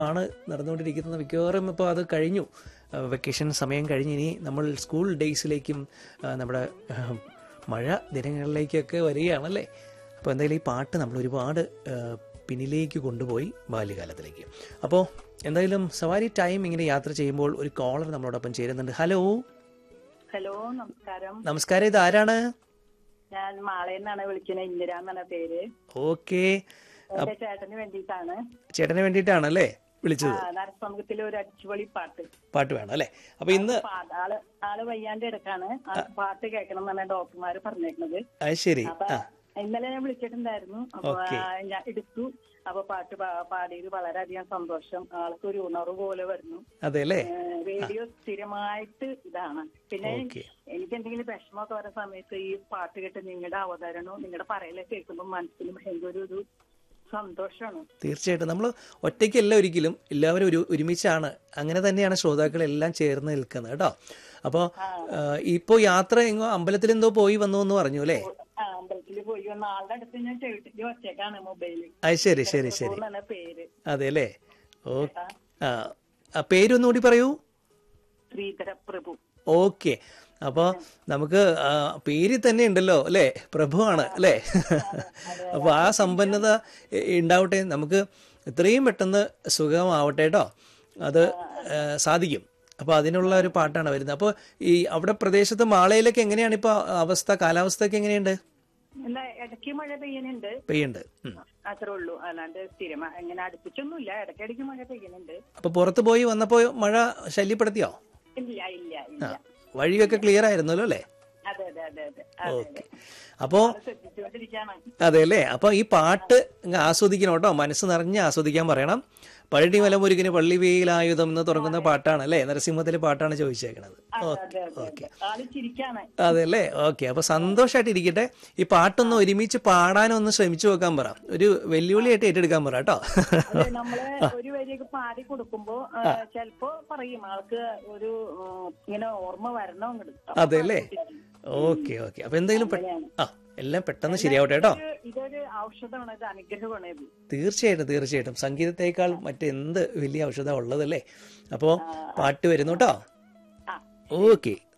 ആണ് നടന്നുകൊണ്ടിരിക്കുന്നത് മിക്കവാറും ഇപ്പോൾ അത് കഴിഞ്ഞു വെക്കേഷൻ സമയം കഴിഞ്ഞ് ഇനി നമ്മൾ സ്കൂൾ ഡേയ്സിലേക്കും ആ, നമ്മുടെ ആ, മഴ ദിനങ്ങളിലേക്കൊക്കെ വരികയാണല്ലേ അപ്പോൾ എന്തായാലും ഈ പാട്ട് നമ്മൾ ഒരുപാട് ആ, പിന്നിലേക്ക് കൊണ്ടുപോയി ബാല്യകാലത്തിലേക്ക് അപ്പോൾ എന്തായാലും സവാരി ടൈം ഇങ്ങനെ യാത്ര ചെയ്യുമ്പോൾ ഒരു കോളർ നമ്മളോടൊപ്പം ചേരുന്നുണ്ട് ഹലോ ഹലോ നമസ്കാരം നമസ്കാരം ഇത് ആരാണ് ഞാൻ മാളയെന്നാണ് വിളിക്കുന്നത് ഇന്ദിര എന്നാണ് പേര് ഓക്കെ എന്റെ ചേട്ടന് വേണ്ടിയിട്ടാണ് ചേട്ടന് വേണ്ടിയിട്ടാണല്ലേ വിളിച്ചത് ആ, നരസമുഖത്തിലെ ഒരു അടിച്ചുപൊളി പാട്ട് പാട്ട് വേണം അല്ലേ അപ്പോൾ ഇന്ന് പാ- ആള് ആള് വയ്യാണ്ട് എടുക്കാണ് ആൾക്ക് പാട്ട് കേൾക്കണം എന്നാണ് ഡോക്ടർമാര് പറഞ്ഞേക്കുന്നത് അത് ശരി അപ്പൊ ആ ഇന്നലെ ഞാൻ വിളിച്ചിട്ടുണ്ടായിരുന്നു അപ്പൊ ഓക്കെ. ആ, ഞാൻ എടുത്തു അപ്പൊ പാട്ട് പാ- പാടിയത് വളരെയധികം സന്തോഷം ആൾക്ക് ഒരു ഉണർവ് പോലെ വരുന്നു അതെ അല്ലേ ഏഹ് റേഡിയോ സ്ഥിരമായിട്ട് ഇതാണ് പിന്നെ ഓക്കെ എനിക്ക് എന്തെങ്കിലും വിഷമമൊക്കെ വരുന്ന സമയത്ത് ഈ പാട്ട് കേട്ട് നിങ്ങളുടെ അവതരണവും നിങ്ങളുടെ പറയലൊക്കെ കേൾക്കുമ്പോൾ മനസ്സിന് ഭയങ്കര ഒരു ഒരു സന്തോഷമാണ് തീർച്ചയായിട്ടും നമ്മൾ ഒറ്റയ്ക്കല്ല ഒരിക്കലും എല്ലാവരും ഒരു ഒരുമിച്ചാണ് അങ്ങനെ തന്നെയാണ് ശ്രോതാക്കളെല്ലാം ചേർന്ന് നിൽക്കുന്നത് കേട്ടോ അപ്പോൾ ഇപ്പോൾ യാത്ര എങ്ങോ അമ്പലത്തിലെന്തോ പോയി വന്നു എന്ന് പറഞ്ഞു അല്ലേ ആ, അമ്പലത്തിൽ പോയി വന്ന ആളുടെ അടുത്ത് ഞാൻ ചെവിട്ടിട്ട് വച്ചേക്കാണ് മൊബൈലിൽ അത് ശരി ശരി ശരി എന്നാണ് പേര് അതെ അല്ലേ ഓ ആ ആ, പേരൊന്നുകൂടി പറയൂ ശ്രീധര പ്രഭു ഓക്കെ അപ്പോൾ നമുക്ക് ആ, പേരിൽ തന്നെ ഉണ്ടല്ലോ അല്ലേ പ്രഭുവാണ് അല്ലേ അപ്പോൾ ആ സമ്പന്നത ഇ- ഉണ്ടാവട്ടെ നമുക്ക് എത്രയും പെട്ടെന്ന് സുഖമാവട്ടെ കേട്ടോ അത് ആ, സാധിക്കും അപ്പോൾ അതിനുള്ള ഒരു പാട്ടാണ് വരുന്നത് അപ്പോൾ ഈ അവിടെ പ്രദേശത്ത് മാളയിലൊക്കെ എങ്ങനെയാണ് ഇപ്പോൾ അവസ്ഥ കാലാവസ്ഥയൊക്കെ എങ്ങനെയുണ്ട് എന്താ ഇടയ്ക്ക് മഴ പെയ്യുന്നുണ്ട് പെയ്യുണ്ട് ഉം. അത്രേ ഉള്ളൂ അല്ലാണ്ട് സ്ഥിരം ഇങ്ങനെ അടുപ്പിച്ചൊന്നുമില്ല ഇടയ്ക്കിടയ്ക്ക് മഴ പെയ്യുന്നുണ്ട് അപ്പോൾ പുറത്ത് പോയി വന്നപ്പോൾ മഴ ശല്യപ്പെടുത്തിയോ ഇല്ല ഇല്ല ഇല്ല വഴിയൊക്കെ ക്ലിയർ ആയിരുന്നല്ലോ അല്ലേ അതെ അതെ അതെ അതെ അതെ ഓക്കെ അപ്പോൾ അത് ശ്രദ്ധിച്ചുകൊണ്ടിരിക്കാണ് അതെ അല്ലേ അപ്പൊ ഈ പാട്ട് അങ്ങ് ആസ്വദിക്കണം കേട്ടോ മനസ്സ് നിറഞ്ഞ് ആസ്വദിക്കാൻ പറയണം പഴടി മലമുരുകിന് പള്ളി വെയിലായുധം എന്ന് തുടങ്ങുന്ന പാട്ടാണ് അല്ലേ നരസിംഹത്തിലെ പാട്ടാണ് ചോദിച്ചേക്കണത് അതെ അതെ അതെ ഓക്കെ ആള് ചിരിക്കാണ് അതെ അല്ലേ ഓക്കെ അപ്പൊ സന്തോഷമായിട്ട് ഇരിക്കട്ടെ ഈ പാട്ടൊന്ന് ഒരുമിച്ച് പാടാനൊന്ന് ശ്രമിച്ചു നോക്കാൻ പറ ഒരു വെല്ലുവിളിയായിട്ട് ഏറ്റെടുക്കാൻ പറ കേട്ടോ അതെ, നമ്മള് ഒരു വരിയൊക്കെ പാടി കൊടുക്കുമ്പോ ആ, ചെലപ്പോ പറയും ആൾക്ക് ഒരു ഉം, ഇങ്ങനെ ഓർമ്മ വരണം അങ്ങോട്ട് അതെ അല്ലേ ഓക്കെ ഓക്കെ അപ്പൊ എന്തെങ്കിലും പെ- ആ എല്ലാം പെട്ടെന്ന് ശരിയാവട്ടെ കേട്ടോ ഇതൊരു ഔഷധമാണ് ഇത് അനുഗ്രഹമാണ് ഇത് തീർച്ചയായിട്ടും തീർച്ചയായിട്ടും സംഗീതത്തെക്കാൾ മറ്റെന്ത് വലിയ ഔഷധം ഉള്ളതല്ലേ അപ്പോൾ പാട്ട് വരുന്നു കേട്ടോ ആ ഓക്കെ